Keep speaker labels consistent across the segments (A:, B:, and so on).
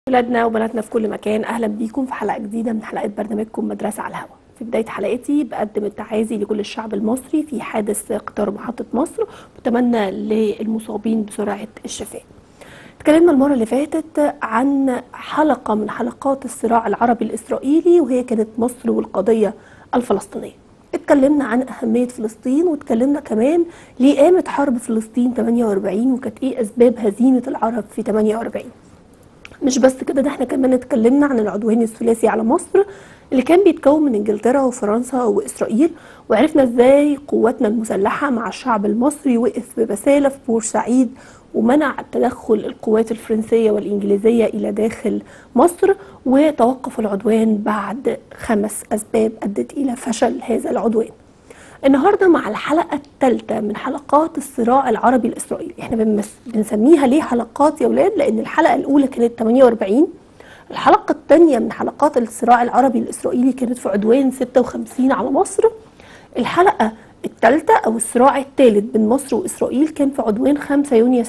A: ولادنا وبناتنا في كل مكان اهلا بيكم في حلقه جديده من حلقات برنامجكم مدرسه على الهواء في بدايه حلقتي بقدم التعازي لكل الشعب المصري في حادث قطار محطه مصر واتمنى للمصابين بسرعه الشفاء اتكلمنا المره اللي فاتت عن حلقه من حلقات الصراع العربي الاسرائيلي وهي كانت مصر والقضيه الفلسطينيه اتكلمنا عن أهمية فلسطين واتكلمنا كمان ليه قامت حرب فلسطين 48 وكانت ايه أسباب هزيمة العرب في 48 مش بس كده ده احنا كمان اتكلمنا عن العدوان الثلاثي على مصر اللي كان بيتكون من انجلترا وفرنسا واسرائيل وعرفنا ازاي قواتنا المسلحه مع الشعب المصري وقف ببساله في بورسعيد ومنع تدخل القوات الفرنسيه والانجليزيه الى داخل مصر وتوقف العدوان بعد خمس اسباب ادت الى فشل هذا العدوان. النهارده مع الحلقه الثالثه من حلقات الصراع العربي الاسرائيلي احنا بنمس... بنسميها ليه حلقات يا ولاد لان الحلقه الاولى كانت 48 الحلقه الثانيه من حلقات الصراع العربي الاسرائيلي كانت في عدوان 56 على مصر الحلقه الثالثه او الصراع الثالث بين مصر واسرائيل كان في عدوان 5 يونيو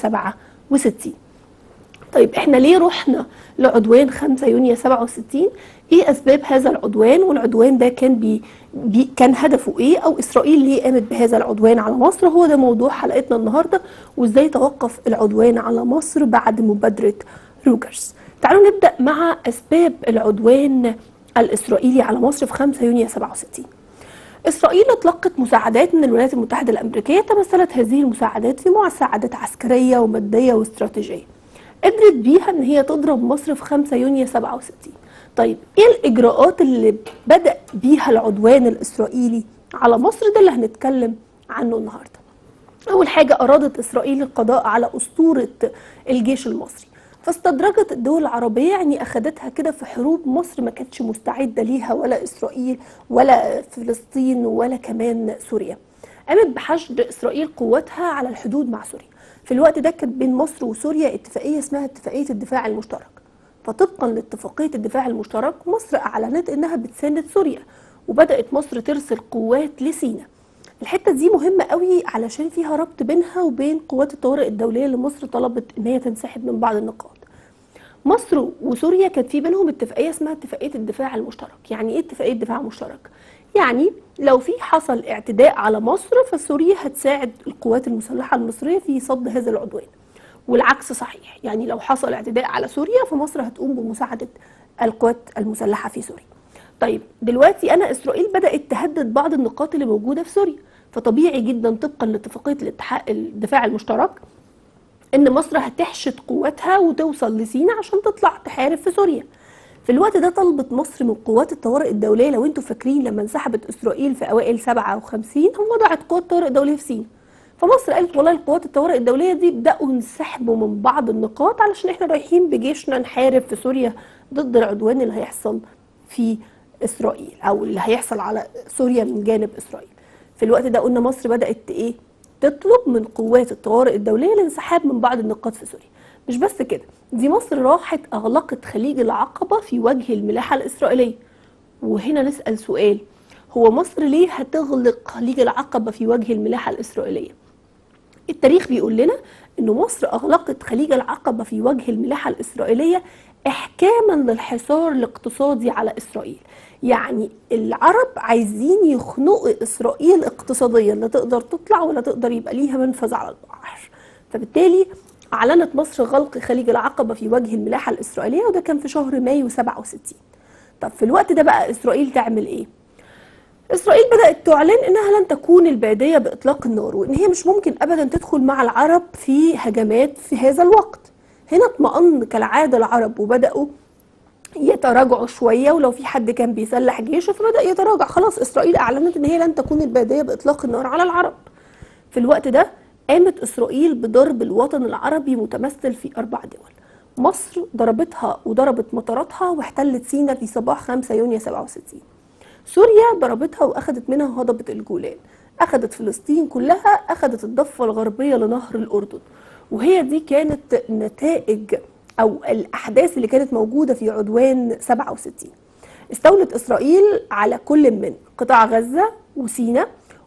A: 67 طيب احنا ليه رحنا لعدوان 5 يونيو 67 ايه اسباب هذا العدوان والعدوان ده كان بي بي كان هدفه ايه او اسرائيل ليه قامت بهذا العدوان على مصر هو ده موضوع حلقتنا النهارده وازاي توقف العدوان على مصر بعد مبادره روجرز تعالوا نبدا مع اسباب العدوان الاسرائيلي على مصر في 5 يونيو 67 إسرائيل اطلقت مساعدات من الولايات المتحدة الأمريكية تمثلت هذه المساعدات في مساعدات عسكرية ومادية واستراتيجية قدرت بيها ان هي تضرب مصر في 5 يونيو 67 طيب ايه الاجراءات اللي بدا بيها العدوان الاسرائيلي على مصر ده اللي هنتكلم عنه النهارده اول حاجه ارادت اسرائيل القضاء على اسطوره الجيش المصري فاستدرجت الدول العربية يعني أخدتها كده في حروب مصر ما كانتش مستعدة ليها ولا إسرائيل ولا فلسطين ولا كمان سوريا قامت بحشد إسرائيل قوتها على الحدود مع سوريا في الوقت ده كانت بين مصر وسوريا اتفاقيه اسمها اتفاقيه الدفاع المشترك فطبقا لاتفاقيه الدفاع المشترك مصر اعلنت انها بتساند سوريا وبدات مصر ترسل قوات لسينا الحته دي مهمه قوي علشان فيها ربط بينها وبين قوات الطوارئ الدوليه اللي مصر طلبت ان هي تنسحب من بعض النقاط مصر وسوريا كانت في بينهم اتفاقيه اسمها اتفاقيه الدفاع المشترك يعني ايه اتفاقيه الدفاع المشترك يعني لو في حصل اعتداء على مصر فسوريا هتساعد القوات المسلحة المصرية في صد هذا العدوان والعكس صحيح يعني لو حصل اعتداء على سوريا فمصر هتقوم بمساعدة القوات المسلحة في سوريا طيب دلوقتي أنا إسرائيل بدأت تهدد بعض النقاط اللي موجودة في سوريا فطبيعي جدا طبقا لاتفاقية الاتحاد الدفاع المشترك إن مصر هتحشد قواتها وتوصل لسينا عشان تطلع تحارب في سوريا في الوقت ده طلبت مصر من قوات الطوارئ الدوليه لو انتم فاكرين لما انسحبت اسرائيل في اوائل 57 هم وضعت قوات طوارئ دوليه في سينا فمصر قالت والله القوات الطوارئ الدوليه دي بداوا ينسحبوا من بعض النقاط علشان احنا رايحين بجيشنا نحارب في سوريا ضد العدوان اللي هيحصل في اسرائيل او اللي هيحصل على سوريا من جانب اسرائيل في الوقت ده قلنا مصر بدات ايه تطلب من قوات الطوارئ الدوليه الانسحاب من بعض النقاط في سوريا مش بس كده دي مصر راحت أغلقت خليج العقبة في وجه الملاحة الإسرائيلية وهنا نسأل سؤال هو مصر ليه هتغلق خليج العقبة في وجه الملاحة الإسرائيلية التاريخ بيقول لنا أن مصر أغلقت خليج العقبة في وجه الملاحة الإسرائيلية إحكاما للحصار الاقتصادي على إسرائيل يعني العرب عايزين يخنقوا إسرائيل اقتصاديا لا تقدر تطلع ولا تقدر يبقى ليها منفذ على البحر فبالتالي أعلنت مصر غلق خليج العقبة في وجه الملاحة الإسرائيلية وده كان في شهر مايو 67 طب في الوقت ده بقى إسرائيل تعمل إيه؟ إسرائيل بدأت تعلن إنها لن تكون البادية بإطلاق النار وإن هي مش ممكن أبدا تدخل مع العرب في هجمات في هذا الوقت هنا اطمأن كالعادة العرب وبدأوا يتراجعوا شوية ولو في حد كان بيسلح جيشه فبدأ يتراجع خلاص إسرائيل أعلنت إن هي لن تكون البادية بإطلاق النار على العرب في الوقت ده قامت إسرائيل بضرب الوطن العربي متمثل في أربع دول مصر ضربتها وضربت مطاراتها واحتلت سينا في صباح 5 يونيو 67 سوريا ضربتها وأخذت منها هضبة الجولان أخذت فلسطين كلها أخذت الضفة الغربية لنهر الأردن وهي دي كانت نتائج أو الأحداث اللي كانت موجودة في عدوان 67 استولت إسرائيل على كل من قطاع غزة وسينا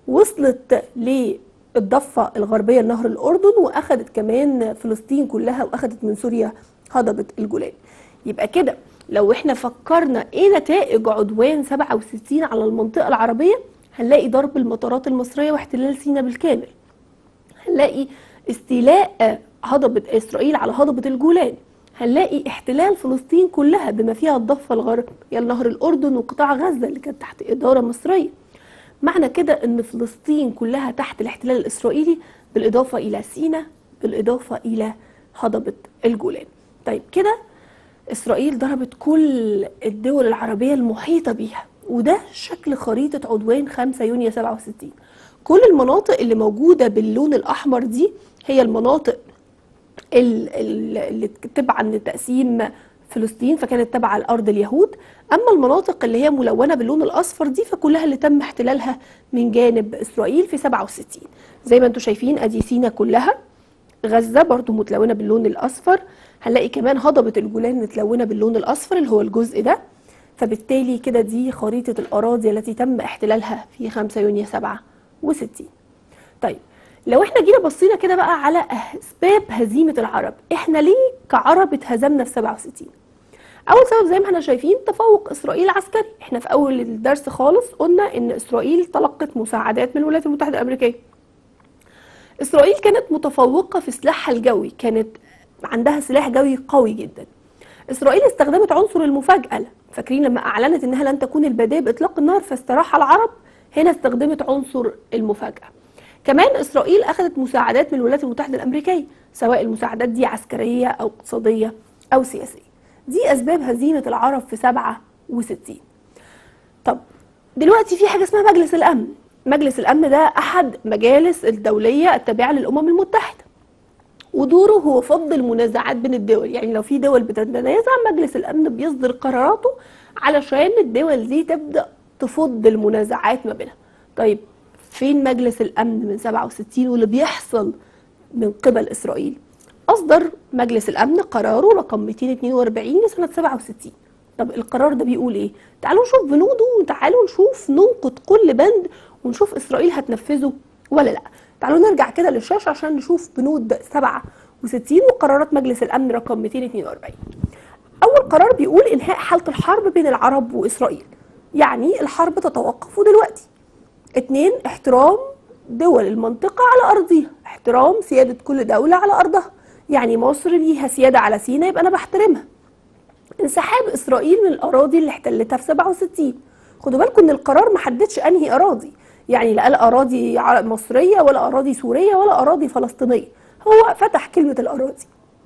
A: وصلت ل الضفة الغربية لنهر الأردن وأخذت كمان فلسطين كلها وأخذت من سوريا هضبة الجولان يبقى كده لو احنا فكرنا ايه نتائج عدوان 67 على المنطقة العربية هنلاقي ضرب المطارات المصرية واحتلال سيناء بالكامل هنلاقي استيلاء هضبة إسرائيل على هضبة الجولان هنلاقي احتلال فلسطين كلها بما فيها الضفة الغربية نهر الأردن وقطاع غزة اللي كانت تحت إدارة مصرية معنى كده ان فلسطين كلها تحت الاحتلال الاسرائيلي بالاضافه الى سيناء بالاضافه الى هضبه الجولان طيب كده اسرائيل ضربت كل الدول العربيه المحيطه بيها وده شكل خريطه عدوان 5 يونيو 67 كل المناطق اللي موجوده باللون الاحمر دي هي المناطق ال- ال- اللي تبعا لتقسيم فلسطين فكانت تبع الارض اليهود اما المناطق اللي هي ملونه باللون الاصفر دي فكلها اللي تم احتلالها من جانب اسرائيل في 67 زي ما انتم شايفين ادي سينا كلها غزه برضو متلونه باللون الاصفر هنلاقي كمان هضبه الجولان متلونه باللون الاصفر اللي هو الجزء ده فبالتالي كده دي خريطه الاراضي التي تم احتلالها في 5 يونيو 67 طيب لو احنا جينا بصينا كده بقى على اسباب هزيمه العرب احنا ليه كعرب اتهزمنا في 67 اول سبب زي ما احنا شايفين تفوق اسرائيل عسكري احنا في اول الدرس خالص قلنا ان اسرائيل تلقت مساعدات من الولايات المتحده الامريكيه اسرائيل كانت متفوقه في سلاحها الجوي كانت عندها سلاح جوي قوي جدا اسرائيل استخدمت عنصر المفاجاه فاكرين لما اعلنت انها لن تكون البدايه باطلاق النار فاستراح العرب هنا استخدمت عنصر المفاجاه كمان اسرائيل اخذت مساعدات من الولايات المتحده الامريكيه سواء المساعدات دي عسكريه او اقتصاديه او سياسيه دي اسباب هزيمه العرب في 67 طب دلوقتي في حاجه اسمها مجلس الامن مجلس الامن ده احد مجالس الدوليه التابعه للامم المتحده ودوره هو فض المنازعات بين الدول يعني لو في دول بتتنازع مجلس الامن بيصدر قراراته علشان الدول دي تبدا تفض المنازعات ما بينها طيب فين مجلس الامن من 67 واللي بيحصل من قبل اسرائيل اصدر مجلس الامن قراره رقم 242 لسنه 67 طب القرار ده بيقول ايه تعالوا نشوف بنوده وتعالوا نشوف ننقد كل بند ونشوف اسرائيل هتنفذه ولا لا تعالوا نرجع كده للشاشه عشان نشوف بنود 67 وقرارات مجلس الامن رقم 242 اول قرار بيقول انهاء حاله الحرب بين العرب واسرائيل يعني الحرب تتوقف دلوقتي اتنين احترام دول المنطقة على أرضها احترام سيادة كل دولة على أرضها يعني مصر ليها سيادة على سيناء يبقى أنا بحترمها انسحاب إسرائيل من الأراضي اللي احتلتها في 67 خدوا بالكم إن القرار ما حددش أنهي أراضي يعني لا قال أراضي ع- مصرية ولا أراضي سورية ولا أراضي فلسطينية هو فتح كلمة الأراضي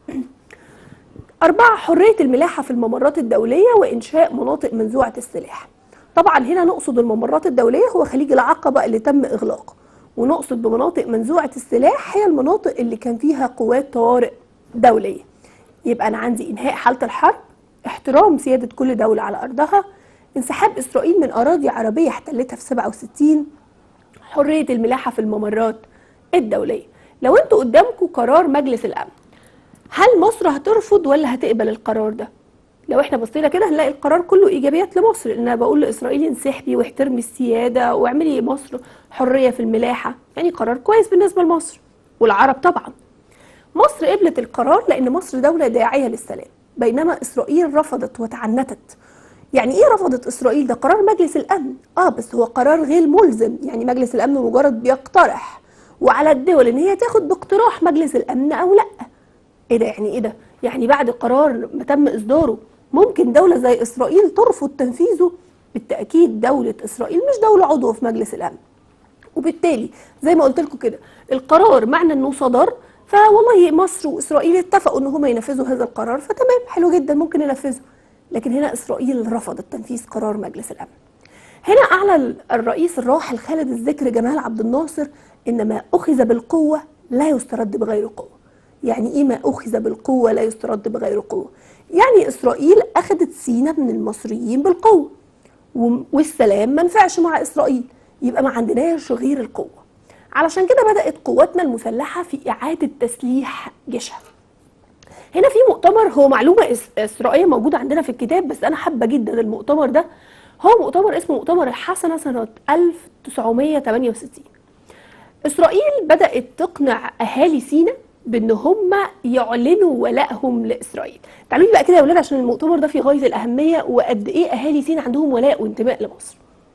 A: أربعة حرية الملاحة في الممرات الدولية وإنشاء مناطق منزوعة السلاح طبعا هنا نقصد الممرات الدولية هو خليج العقبة اللي تم إغلاقه ونقصد بمناطق منزوعة السلاح هي المناطق اللي كان فيها قوات طوارئ دولية يبقى أنا عندي إنهاء حالة الحرب احترام سيادة كل دولة على أرضها انسحاب إسرائيل من أراضي عربية احتلتها في 67 حرية الملاحة في الممرات الدولية لو انتوا قدامكم قرار مجلس الأمن هل مصر هترفض ولا هتقبل القرار ده؟ لو احنا بصينا كده هنلاقي القرار كله ايجابيات لمصر لان انا بقول لاسرائيل انسحبي واحترمي السياده واعملي مصر حريه في الملاحه يعني قرار كويس بالنسبه لمصر والعرب طبعا مصر قبلت القرار لان مصر دوله داعيه للسلام بينما اسرائيل رفضت وتعنتت يعني ايه رفضت اسرائيل ده قرار مجلس الامن اه بس هو قرار غير ملزم يعني مجلس الامن مجرد بيقترح وعلى الدول ان هي تاخد باقتراح مجلس الامن او لا ايه ده يعني ايه ده يعني بعد قرار ما تم اصداره ممكن دولة زي اسرائيل ترفض تنفيذه بالتأكيد دولة اسرائيل مش دولة عضو في مجلس الامن وبالتالي زي ما قلت لكم كده القرار معنى انه صدر فوالله مصر واسرائيل اتفقوا ان هم ينفذوا هذا القرار فتمام حلو جدا ممكن ينفذه لكن هنا اسرائيل رفضت تنفيذ قرار مجلس الامن هنا اعلن الرئيس الراحل خالد الذكر جمال عبد الناصر ان ما اخذ بالقوه لا يسترد بغير قوه يعني ايه ما اخذ بالقوه لا يسترد بغير قوه يعني اسرائيل اخذت سينا من المصريين بالقوه و- والسلام ما نفعش مع اسرائيل يبقى ما عندناش غير القوه علشان كده بدات قواتنا المسلحه في اعاده تسليح جيشها هنا في مؤتمر هو معلومه إس- اسرائيليه موجوده عندنا في الكتاب بس انا حابه جدا المؤتمر ده هو مؤتمر اسمه مؤتمر الحسنه سنه 1968 اسرائيل بدات تقنع اهالي سينا بان هم يعلنوا ولائهم لاسرائيل تعالوا لي بقى كده يا ولاد عشان المؤتمر ده في غايه الاهميه وقد ايه اهالي سينا عندهم ولاء وانتماء لمصر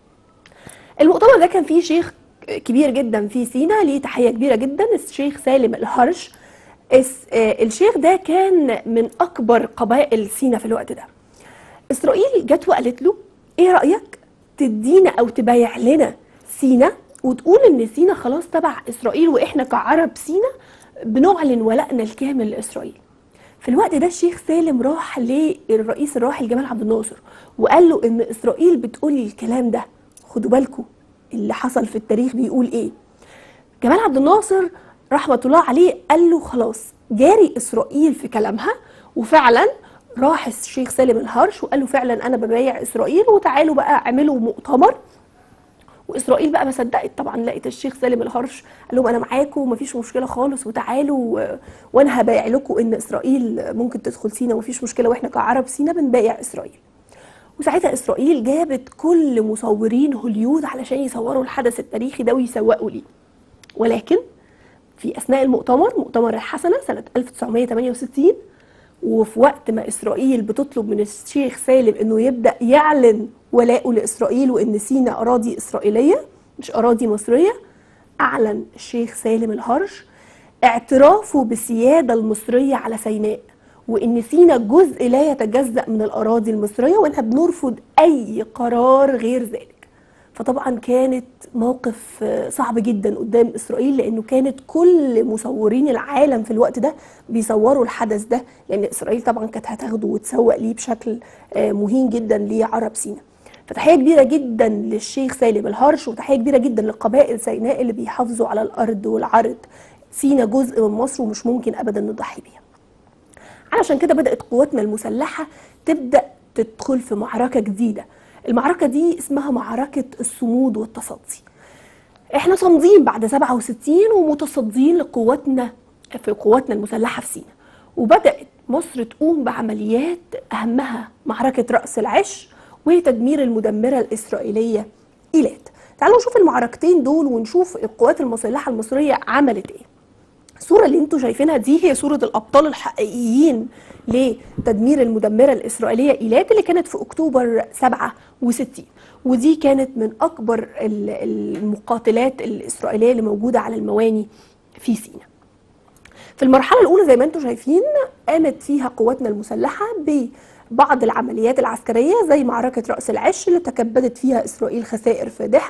A: المؤتمر ده كان فيه شيخ كبير جدا في سينا ليه تحيه كبيره جدا الشيخ سالم الهرش الس- آه، الشيخ ده كان من اكبر قبائل سينا في الوقت ده اسرائيل جت وقالت له ايه رايك تدينا او تبايع لنا سينا وتقول ان سينا خلاص تبع اسرائيل واحنا كعرب سينا بنعلن ولائنا الكامل لاسرائيل في الوقت ده الشيخ سالم راح للرئيس الراحل جمال عبد الناصر وقال له ان اسرائيل بتقول الكلام ده خدوا بالكم اللي حصل في التاريخ بيقول ايه جمال عبد الناصر رحمة الله عليه قال له خلاص جاري إسرائيل في كلامها وفعلا راح الشيخ سالم الهرش وقال له فعلا أنا ببايع إسرائيل وتعالوا بقى اعملوا مؤتمر وإسرائيل بقى ما صدقت طبعا لقيت الشيخ سالم الهرش قال لهم أنا معاكم ومفيش مشكلة خالص وتعالوا و- وأنا هبايع لكم إن إسرائيل ممكن تدخل سينا ومفيش مشكلة وإحنا كعرب سينا بنبايع إسرائيل وساعتها اسرائيل جابت كل مصورين هوليود علشان يصوروا الحدث التاريخي ده ويسوقوا ليه ولكن في اثناء المؤتمر مؤتمر الحسنه سنه 1968 وفي وقت ما اسرائيل بتطلب من الشيخ سالم انه يبدا يعلن ولاءه لاسرائيل وان سينا اراضي اسرائيليه مش اراضي مصريه اعلن الشيخ سالم الهرش اعترافه بالسياده المصريه على سيناء وان سينا جزء لا يتجزا من الاراضي المصريه واحنا بنرفض اي قرار غير ذلك فطبعا كانت موقف آه، صعب جدا قدام اسرائيل لانه كانت كل مصورين العالم في الوقت ده بيصوروا الحدث ده لان اسرائيل طبعا كانت هتاخده وتسوق ليه بشكل آه، مهين جدا لعرب سينا فتحيه كبيره جدا للشيخ سالم الهرش وتحيه كبيره جدا لقبائل سيناء اللي بيحافظوا على الارض والعرض سينا جزء من مصر ومش ممكن ابدا نضحي بيها علشان كده بدأت قواتنا المسلحة تبدأ تدخل في معركة جديدة المعركة دي اسمها معركة الصمود والتصدي احنا صامدين بعد 67 ومتصدين لقواتنا في قواتنا المسلحة في سينا وبدأت مصر تقوم بعمليات أهمها معركة رأس العش وتدمير المدمرة الإسرائيلية إيلات تعالوا نشوف المعركتين دول ونشوف القوات المسلحة المصرية عملت ايه الصورة اللي انتوا شايفينها دي هي صورة الأبطال الحقيقيين لتدمير المدمرة الإسرائيلية إيلات اللي كانت في أكتوبر 67 ودي كانت من أكبر ال- المقاتلات الإسرائيلية اللي موجودة على المواني في سيناء في المرحلة الأولى زي ما انتم شايفين قامت فيها قواتنا المسلحة ببعض العمليات العسكرية زي معركة رأس العش اللي تكبدت فيها إسرائيل خسائر فادحة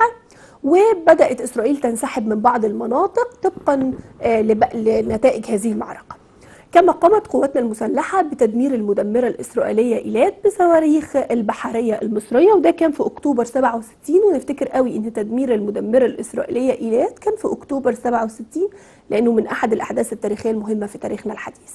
A: وبدأت إسرائيل تنسحب من بعض المناطق طبقا آه، لب- لنتائج هذه المعركة كما قامت قواتنا المسلحة بتدمير المدمرة الإسرائيلية إيلات بصواريخ البحرية المصرية وده كان في أكتوبر 67 ونفتكر قوي إن تدمير المدمرة الإسرائيلية إيلات كان في أكتوبر 67 لأنه من أحد الأحداث التاريخية المهمة في تاريخنا الحديث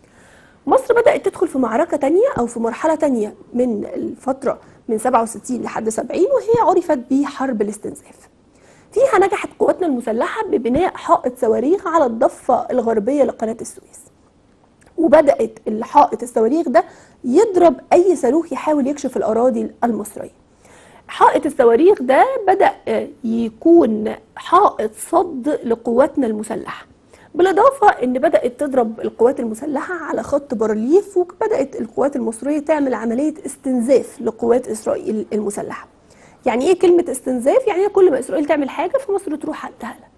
A: مصر بدأت تدخل في معركة تانية أو في مرحلة تانية من الفترة من 67 لحد 70 وهي عرفت بحرب الاستنزاف فيها نجحت قواتنا المسلحة ببناء حائط صواريخ على الضفة الغربية لقناة السويس وبدأت الحائط الصواريخ ده يضرب أي صاروخ يحاول يكشف الأراضي المصرية حائط الصواريخ ده بدأ آه، يكون حائط صد لقواتنا المسلحة بالإضافة إن بدأت تضرب القوات المسلحة على خط بارليف وبدأت القوات المصرية تعمل عملية استنزاف لقوات إسرائيل المسلحة يعني إيه كلمة استنزاف؟ يعني كل ما إسرائيل تعمل حاجة في مصر تروح عندها لها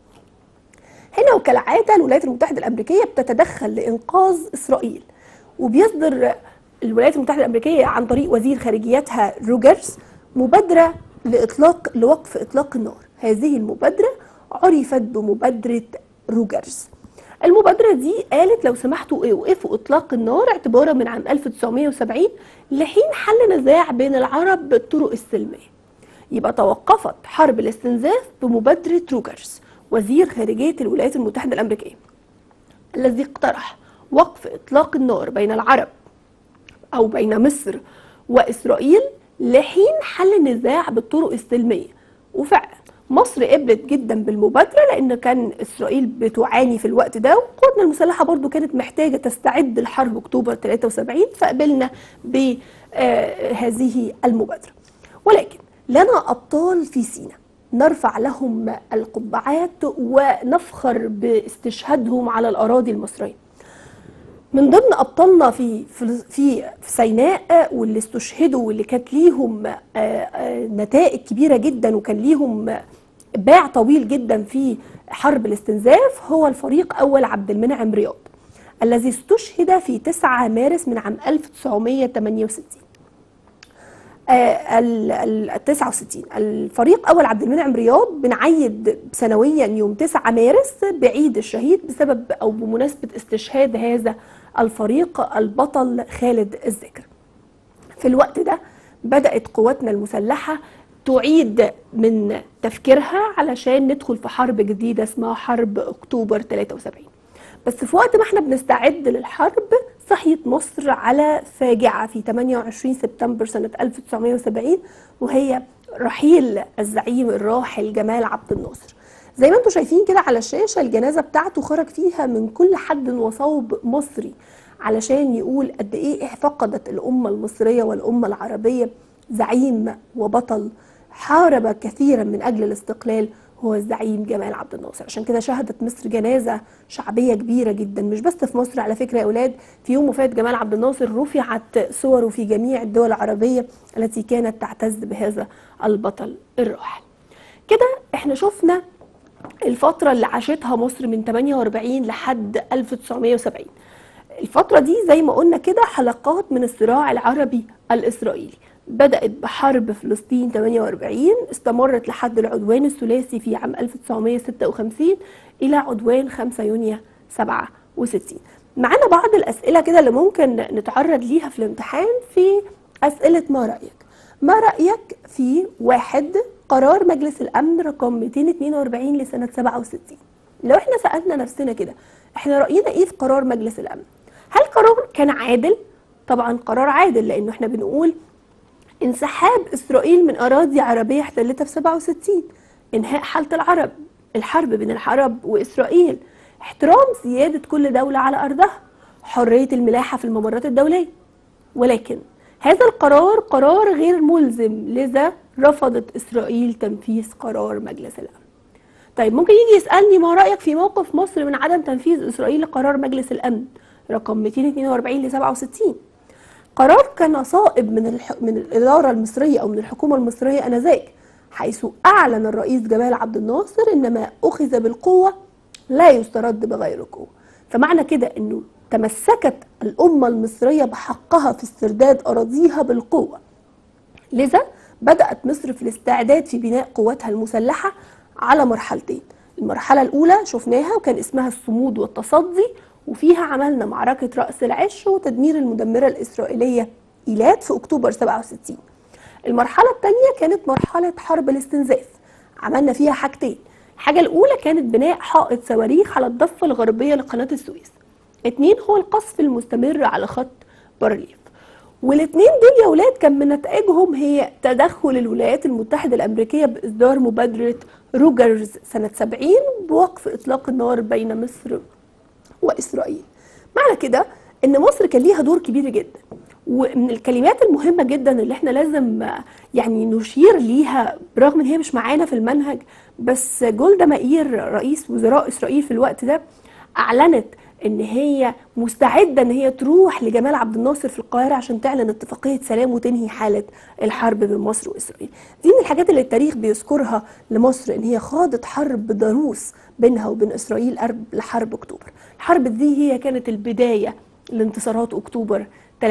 A: هنا وكالعادة الولايات المتحدة الأمريكية بتتدخل لإنقاذ إسرائيل وبيصدر الولايات المتحدة الأمريكية عن طريق وزير خارجيتها روجرز مبادرة لإطلاق لوقف إطلاق النار هذه المبادرة عرفت بمبادرة روجرز المبادرة دي قالت لو سمحتوا اوقفوا إطلاق النار اعتبارا من عام 1970 لحين حل نزاع بين العرب بالطرق السلمية يبقى توقفت حرب الاستنزاف بمبادرة روجرز وزير خارجية الولايات المتحدة الأمريكية الذي اقترح وقف إطلاق النار بين العرب أو بين مصر وإسرائيل لحين حل النزاع بالطرق السلمية وفعلا مصر قبلت جدا بالمبادرة لأن كان إسرائيل بتعاني في الوقت ده وقواتنا المسلحة برضو كانت محتاجة تستعد لحرب أكتوبر 73 فقبلنا بهذه المبادرة ولكن لنا أبطال في سينا نرفع لهم القبعات ونفخر باستشهادهم على الأراضي المصرية من ضمن ابطالنا في في في سيناء واللي استشهدوا واللي كانت ليهم نتائج كبيره جدا وكان ليهم باع طويل جدا في حرب الاستنزاف هو الفريق اول عبد المنعم رياض الذي استشهد في 9 مارس من عام 1968 ال 69 الفريق اول عبد المنعم رياض بنعيد سنويا يوم 9 مارس بعيد الشهيد بسبب او بمناسبه استشهاد هذا الفريق البطل خالد الذكر في الوقت ده بدات قواتنا المسلحه تعيد من تفكيرها علشان ندخل في حرب جديده اسمها حرب اكتوبر 73 بس في وقت ما احنا بنستعد للحرب صحيت مصر على فاجعة في 28 سبتمبر سنة 1970 وهي رحيل الزعيم الراحل جمال عبد الناصر زي ما انتم شايفين كده على الشاشة الجنازة بتاعته خرج فيها من كل حد وصوب مصري علشان يقول قد ايه فقدت الأمة المصرية والأمة العربية زعيم وبطل حارب كثيرا من أجل الاستقلال هو الزعيم جمال عبد الناصر عشان كده شهدت مصر جنازة شعبية كبيرة جدا مش بس في مصر على فكرة يا أولاد في يوم وفاة جمال عبد الناصر رفعت صوره في جميع الدول العربية التي كانت تعتز بهذا البطل الراحل كده احنا شفنا الفترة اللي عاشتها مصر من 48 لحد 1970 الفترة دي زي ما قلنا كده حلقات من الصراع العربي الإسرائيلي بدأت بحرب فلسطين 48 استمرت لحد العدوان الثلاثي في عام 1956 إلى عدوان 5 يونيو 67 معانا بعض الأسئلة كده اللي ممكن نتعرض ليها في الامتحان في أسئلة ما رأيك ما رأيك في واحد قرار مجلس الأمن رقم 242 لسنة 67 لو احنا سألنا نفسنا كده احنا رأينا ايه في قرار مجلس الأمن هل قرار كان عادل طبعا قرار عادل لانه احنا بنقول انسحاب اسرائيل من اراضي عربيه احتلتها في 67 انهاء حاله العرب الحرب بين العرب واسرائيل احترام سياده كل دوله على ارضها حريه الملاحه في الممرات الدوليه ولكن هذا القرار قرار غير ملزم لذا رفضت اسرائيل تنفيذ قرار مجلس الامن طيب ممكن يجي يسالني ما رايك في موقف مصر من عدم تنفيذ اسرائيل لقرار مجلس الامن رقم 242 ل 67 قرار كان صائب من الح... من الاداره المصريه او من الحكومه المصريه انذاك حيث اعلن الرئيس جمال عبد الناصر ان ما اخذ بالقوه لا يسترد بغير قوه فمعنى كده انه تمسكت الامه المصريه بحقها في استرداد اراضيها بالقوه لذا بدات مصر في الاستعداد في بناء قواتها المسلحه على مرحلتين المرحله الاولى شفناها وكان اسمها الصمود والتصدي وفيها عملنا معركة رأس العش وتدمير المدمرة الإسرائيلية إيلات في أكتوبر 67 المرحلة الثانية كانت مرحلة حرب الاستنزاف عملنا فيها حاجتين الحاجة الأولى كانت بناء حائط صواريخ على الضفة الغربية لقناة السويس اتنين هو القصف المستمر على خط بارليف والاثنين دول يا ولاد كان من نتائجهم هي تدخل الولايات المتحدة الأمريكية بإصدار مبادرة روجرز سنة 70 بوقف إطلاق النار بين مصر واسرائيل معنى كده ان مصر كان ليها دور كبير جدا ومن الكلمات المهمه جدا اللي احنا لازم يعني نشير ليها برغم ان هي مش معانا في المنهج بس جولدا مائير رئيس وزراء اسرائيل في الوقت ده اعلنت ان هي مستعده ان هي تروح لجمال عبد الناصر في القاهره عشان تعلن اتفاقيه سلام وتنهي حاله الحرب بين مصر واسرائيل دي من الحاجات اللي التاريخ بيذكرها لمصر ان هي خاضت حرب ضروس بينها وبين اسرائيل قبل حرب اكتوبر الحرب دي هي كانت البدايه لانتصارات اكتوبر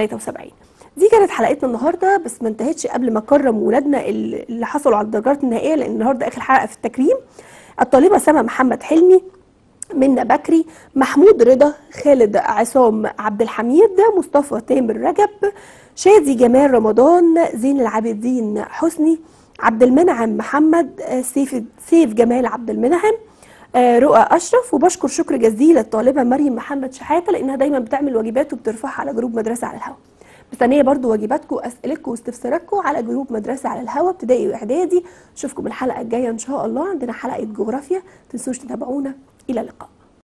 A: 73 دي كانت حلقتنا النهارده بس ما انتهتش قبل ما اكرم ولادنا اللي حصلوا على الدرجات النهائيه لان النهارده اخر حلقه في التكريم الطالبه سما محمد حلمي منى بكري محمود رضا خالد عصام عبد الحميد مصطفى تامر رجب شادي جمال رمضان زين العابدين حسني عبد المنعم محمد سيف سيف جمال عبد المنعم رؤى اشرف وبشكر شكر جزيل الطالبه مريم محمد شحاته لانها دايما بتعمل واجبات وبترفعها على جروب مدرسه على الهواء مستنيه برضو واجباتكم واسئلتكم واستفساراتكم على جروب مدرسه على الهواء ابتدائي واعدادي اشوفكم الحلقه الجايه ان شاء الله عندنا حلقه جغرافيا تنسوش تتابعونا الى اللقاء